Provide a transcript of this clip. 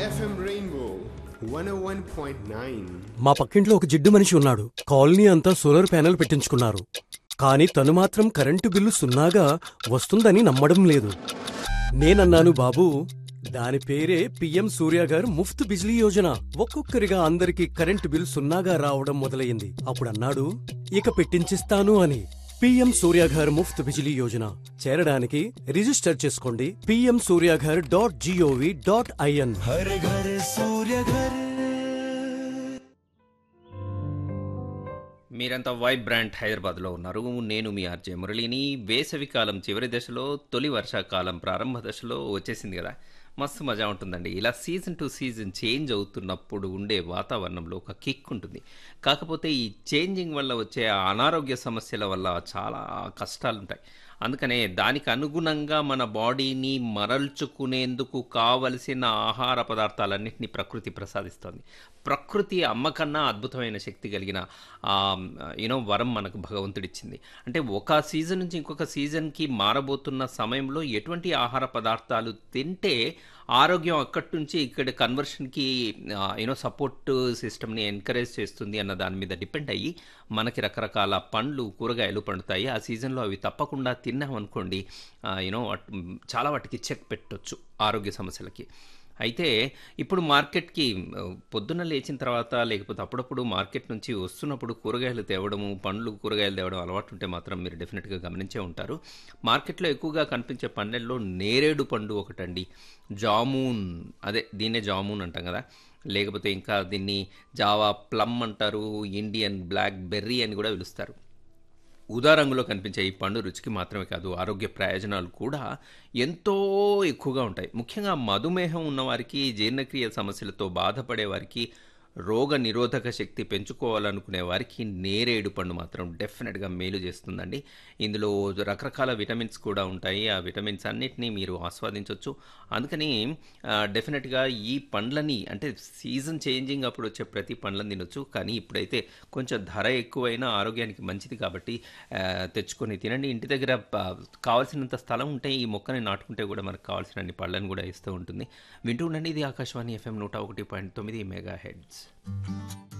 FM Rainbow 101.9. మా పక్కింట్లో ఒక జిడ్డు మనిషి ఉన్నాడు కాలనీ అంతా సోలార్ ప్యానెల్ పెట్టించుకున్నారు కానీ తను మాత్రం కరెంటు బిల్లు సున్నాగా వస్తుందని నమ్మడం లేదు నేనన్నాను బాబు దాని పేరే పిఎం సూర్య గారు ముఫ్త్ బిజ్లీ యోజన ఒక్కొక్కరిగా అందరికి కరెంటు బిల్ సున్నాగా రావడం మొదలయ్యింది అప్పుడు అన్నాడు ఇక పెట్టించిస్తాను అని పిఎం సూర్యాఘర్ ముఫ్త్ బిజిలీ యోజన చేరడానికి రిజిస్టర్ చేసుకోండి P M Suryaghar dot G O V dot I N हर घर सूर्य घर మీరంతా వైబ్రాంట్ హైదరాబాద్లో ఉన్నారు నేను మీ ఆర్జే మురళిని వేసవికాలం చివరి దశలో తొలి వర్షాకాలం ప్రారంభ దశలో వచ్చేసింది కదా మస్తు మజా ఉంటుందండి ఇలా సీజన్ టు సీజన్ చేంజ్ అవుతున్నప్పుడు ఉండే వాతావరణంలో ఒక కిక్ ఉంటుంది కాకపోతే ఈ చేంజింగ్ వల్ల వచ్చే అనారోగ్య సమస్యల వల్ల చాలా కష్టాలు ఉంటాయి అందుకనే దానికి అనుగుణంగా మన బాడీని మరల్చుకునేందుకు కావలసిన ఆహార పదార్థాలన్నింటినీ ప్రకృతి ప్రసాదిస్తోంది ప్రకృతి అమ్మకన్నా అద్భుతమైన శక్తి కలిగిన యూనో వరం మనకు భగవంతుడిచ్చింది అంటే ఒక సీజన్ నుంచి ఇంకొక సీజన్కి మారబోతున్న సమయంలో ఎటువంటి ఆహార పదార్థాలు తింటే ఆరోగ్యం అక్కడి నుంచి ఇక్కడ కన్వర్షన్కి యూనో సపోర్ట్ సిస్టమ్ని ఎంకరేజ్ చేస్తుంది అన్న దాని మీద డిపెండ్ అయ్యి మనకి రకరకాల పండ్లు కూరగాయలు పండుతాయి ఆ సీజన్లో అవి తప్పకుండా తిన్నామనుకోండి యూనో చాలా వాటికి చెక్ పెట్టొచ్చు ఆరోగ్య సమస్యలకి అయితే ఇప్పుడు మార్కెట్కి ఆ, పొద్దున్న లేచిన తర్వాత లేకపోతే అప్పుడప్పుడు మార్కెట్ నుంచి వస్తున్నప్పుడు కూరగాయలు తేవడము పండ్లు కూరగాయలు తేవడం అలవాటు ఉంటే మాత్రం మీరు డెఫినెట్గా గమనించే ఉంటారు మార్కెట్లో ఎక్కువగా కనిపించే పండ్లల్లో నేరేడు పండు ఒకటండి జామూన్ అదే దీన్నే జామూన్ అంటాం కదా లేకపోతే ఇంకా దీన్ని జావా ప్లమ్ అంటారు ఇండియన్ బ్లాక్ బెర్రీ అని కూడా పిలుస్తారు ఊదా రంగులో కనిపించే ఈ పండు రుచికి మాత్రమే కాదు ఆరోగ్య ప్రయోజనాలు కూడా ఎంతో ఎక్కువగా ఉంటాయి ముఖ్యంగా మధుమేహం ఉన్నవారికి జీర్ణక్రియ సమస్యలతో బాధపడే వారికి రోగ నిరోధక శక్తి పెంచుకోవాలనుకునే వారికి నేరేడు పండు మాత్రం డెఫినెట్గా మేలు చేస్తుందండి ఇందులో రకరకాల విటమిన్స్ కూడా ఉంటాయి ఆ విటమిన్స్ అన్నిటినీ మీరు ఆస్వాదించవచ్చు అందుకని ఆ, డెఫినెట్గా ఈ పండ్లని అంటే సీజన్ చేంజింగ్ అప్పుడు వచ్చే ప్రతి పండ్లను తినొచ్చు కానీ ఇప్పుడైతే కొంచెం ధర ఎక్కువైనా ఆరోగ్యానికి మంచిది కాబట్టి ఆ, తెచ్చుకొని తినండి ఇంటి దగ్గర ప- కావాల్సినంత స్థలం ఉంటే ఈ మొక్కని నాటుకుంటే కూడా మనకు కావాల్సిన పళ్ళని కూడా ఇస్తూ ఉంటుంది వింటూ ఉండండి ఇది ఆకాశవాణి ఎఫ్ఎం నూట ఒకటి పాయింట్ తొమ్మిది మెగా హెడ్స్